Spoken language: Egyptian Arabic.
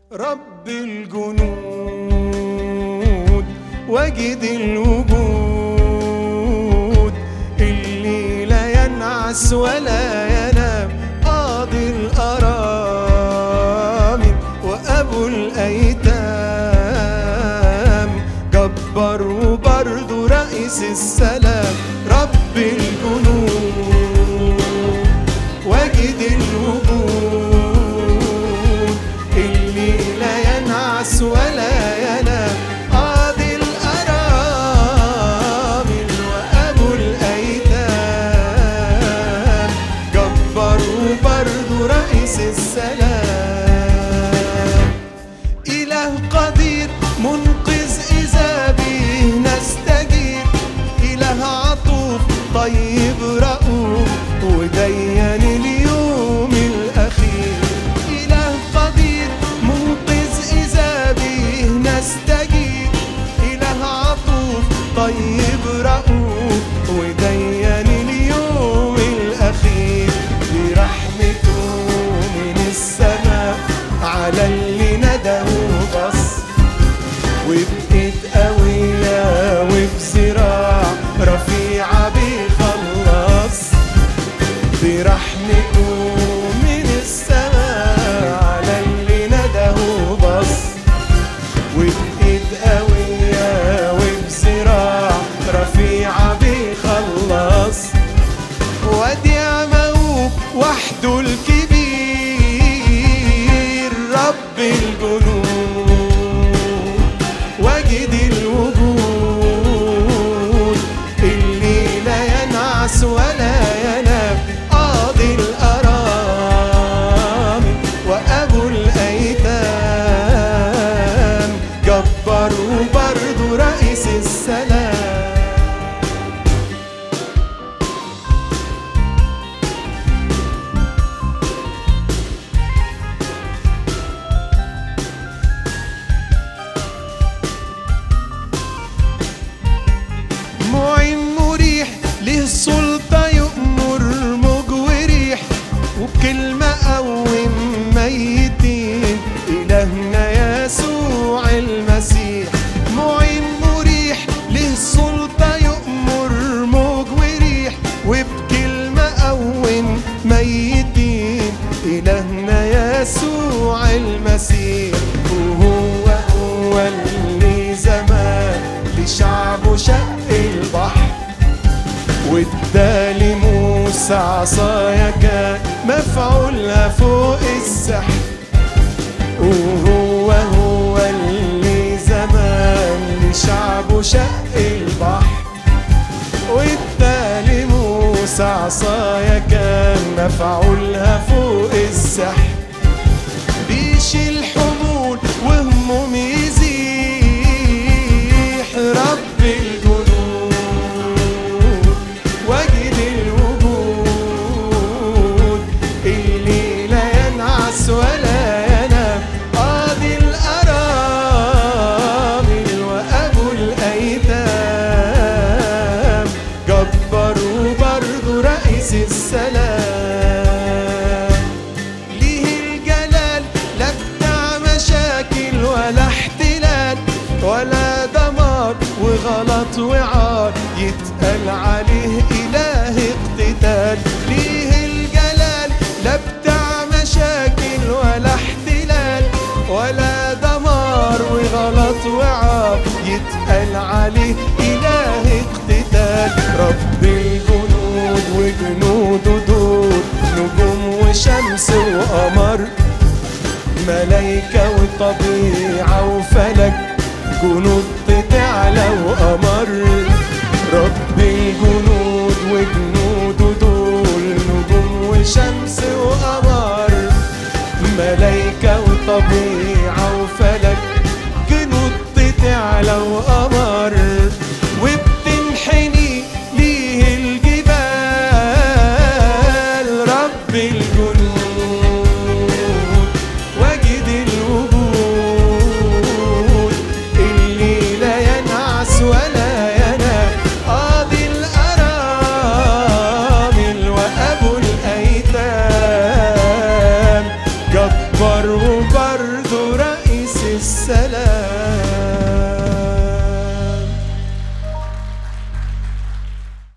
رب الجنود واجد الوجود اللي لا ينعس ولا ينام قاضي الأرامل وأبو الأيتام جبار وبرضه رئيس السلام رب الجنود واجد الوجود اللي لا ينعس ولا ينام قاضي الأرامل وأبو الأيتام جبار وبرضه رئيس السلام إله قدير منقذ إذا به نستجيب إله عطوف طيب رؤوف وديان اليوم الأخير إله قدير منقذ إذا به نستجيب إله عطوف طيب رؤوف وديان اليوم الأخير برحمته من السماء على اللي ندى وبص وبإيد قوية وبذراع رفيعة بيخلص برحمته من السماء على اللي ندى وبص وبإيد قوية وبذراع رفيعة بيخلص وديع موهوب وحده الكبير رب الجنود واجد الوجود اللي لا ينعس ولا ينام قاضي الأرامل وأبو الأيتام جبار وبرضه رئيس السلام معين مريح له سلطة يأمر موج وريح وبكلمة قوم ميتين إلهنا يسوع المسيح معين مريح له سلطة يأمر موج وريح وبكلمة قوم ميتين إلهنا يسوع المسيح وهو هو اللي زمان لشعبه شق البحر وادى لموسى عصايا كان مفعولها فوق السحر وهو هو اللي زمان لشعبه شق البحر وادى لموسى عصايا كان مفعولها فوق السحر بيشيل حمول وهموم يزيح رب الجنود واجد الوجود اللي لا ينعس ولا ينام قاضي الأرامل وأبو الأيتام جبار وبرضه رئيس السلام ليه الجلال لا بتاع مشاكل ولا احتلال ولا دمار وغلط وعار يتقال عليه إله اقتتال ليه الجلال لا بتاع مشاكل ولا احتلال ولا دمار وغلط وعار يتقال عليه إله اقتتال رب الجنود وجنوده دول نجوم وشمس وقمر ملايكة وطبيعة وفلك جنود تعلى وقمر رب الجنود وجنوده دول نجوم وشمس وقمر ملايكة وطبيعة وفلك جنود تعلى وقمر